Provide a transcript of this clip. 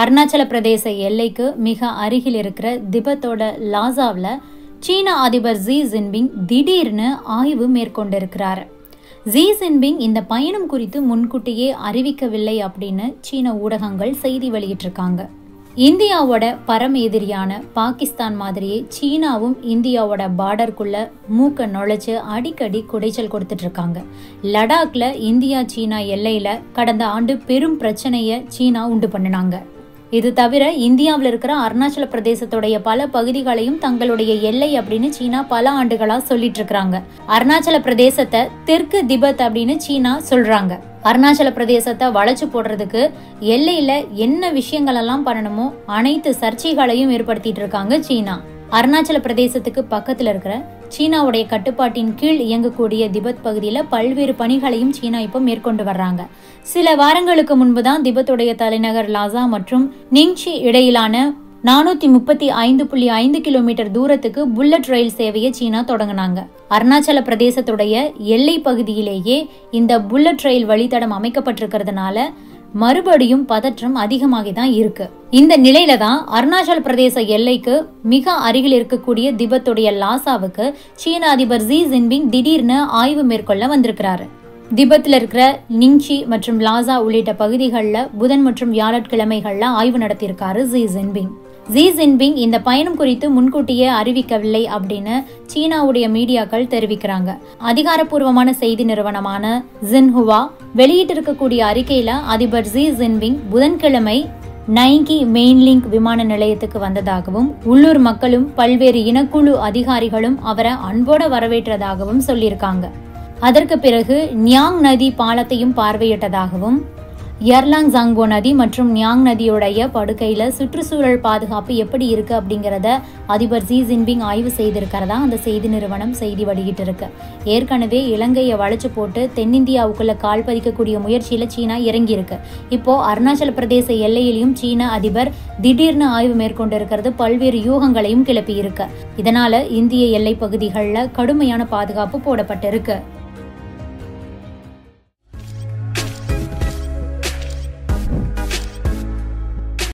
அருணாச்சல பிரதேச எல்லைக்கு மிக அருகில் இருக்கிற திபத்தோட லாசாவில் சீன அதிபர் ஜி ஜின்பிங் திடீர்னு ஆய்வு மேற்கொண்டிருக்கிறார் ஜி ஜின்பிங் இந்த பயணம் குறித்து முன்கூட்டியே அறிவிக்கவில்லை அப்படின்னு சீன ஊடகங்கள் செய்தி வெளியிட்டிருக்காங்க இந்தியாவோட பரம எதிரியான பாகிஸ்தான் மாதிரியே சீனாவும் இந்தியாவோட பார்டருக்குள்ள மூக்க நுழைச்சு அடிக்கடி குடைச்சல் கொடுத்துட்டு இருக்காங்க லடாக்ல இந்தியா சீனா எல்லையில கடந்த ஆண்டு பெரும் பிரச்சனைய சீனா உண்டு பண்ணினாங்க இது தவிர இந்தியாவில் இருக்கிற அருணாச்சல பிரதேசத்துடைய பல பகுதிகளையும் தங்களுடைய எல்லை அப்படின்னு சீனா பல ஆண்டுகளா சொல்லிட்டு இருக்கிறாங்க அருணாச்சல பிரதேசத்தை தெற்கு திபெத் அப்படின்னு சீனா சொல்றாங்க அருணாச்சல பிரதேசத்தை வளைச்சு போடுறதுக்கு எல்லையில என்ன விஷயங்கள் எல்லாம் பண்ணணுமோ அனைத்து சர்ச்சைகளையும் ஏற்படுத்திட்டு இருக்காங்க சீனா அருணாச்சல பிரதேசத்துக்கு பக்கத்துல இருக்கிற சீனாவுடைய கட்டுப்பாட்டின் கீழ் இயங்கக்கூடிய திபெத் பகுதியில் பல்வேறு பணிகளையும் சீனா இப்போ மேற்கொண்டு வர்றாங்க சில வாரங்களுக்கு முன்பு தான் திபெத்துடைய தலைநகர் லாசா மற்றும் நிங்ஷி இடையிலான நானூத்தி முப்பத்தி ஐந்து புள்ளி ஐந்து கிலோமீட்டர் தூரத்துக்கு புல்லட் ரயில் சேவையை சீனா தொடங்கினாங்க அருணாச்சல பிரதேசத்துடைய எல்லை பகுதியிலேயே இந்த புல்லட் ரயில் வழித்தடம் அமைக்கப்பட்டிருக்கிறதுனால மறுபடியும் பதற்றம் அதிகமாகி தான் இருக்கு இந்த நிலையில தான் அருணாச்சல பிரதேச எல்லைக்கு மிக அருகில் இருக்கக்கூடிய திபத்துடைய லாசாவுக்கு சீன அதிபர் ஜி ஜின்பிங் திடீர்னு ஆய்வு மேற்கொள்ள வந்திருக்கிறாரு திபத்தில் இருக்கிற நிங்சி மற்றும் லாசா உள்ளிட்ட பகுதிகளில் புதன் மற்றும் வியாழக்கிழமைகளில் ஆய்வு நடத்தியிருக்காரு ஜி ஜின்பிங் ஜி ஜின்பிங் இந்த பயணம் குறித்து முன்கூட்டியே அறிவிக்கவில்லை அப்படின்னு சீனாவுடைய மீடியாக்கள் தெரிவிக்கிறாங்க அதிகாரப்பூர்வமான செய்தி நிறுவனமான ஜின்ஹுவா வெளியிட்டிருக்கக்கூடிய அறிக்கையில அதிபர் ஜி ஜின்பிங் புதன்கிழமை நைங்கி மெயின்லிங்க் விமான நிலையத்துக்கு வந்ததாகவும் உள்ளூர் மக்களும் பல்வேறு இனக்குழு அதிகாரிகளும் அவரை அன்போட வரவேற்றதாகவும் சொல்லியிருக்காங்க அதற்கு பிறகு நியாங் நதி பாலத்தையும் பார்வையிட்டதாகவும் எர்லாங் ஜாங்போ நதி மற்றும் நியாங் நதியுடைய படுக்கையில சுற்றுச்சூழல் பாதுகாப்பு எப்படி இருக்கு அப்படிங்கிறத அதிபர் ஜி ஜின்பிங் ஆய்வு செய்திருக்கிறதா அந்த செய்தி நிறுவனம் செய்தி வெளியிட்டு இருக்கு ஏற்கனவே இலங்கையை வளைச்சு போட்டு தென்னிந்தியாவுக்குள்ள கால் பதிக்கக்கூடிய முயற்சியில சீனா இறங்கி இருக்கு இப்போ அருணாச்சல பிரதேச எல்லையிலையும் சீன அதிபர் திடீர்னு ஆய்வு மேற்கொண்டு இருக்கிறது பல்வேறு யூகங்களையும் கிளப்பி இருக்கு இதனால இந்திய எல்லை பகுதிகளில் கடுமையான பாதுகாப்பு போடப்பட்டிருக்கு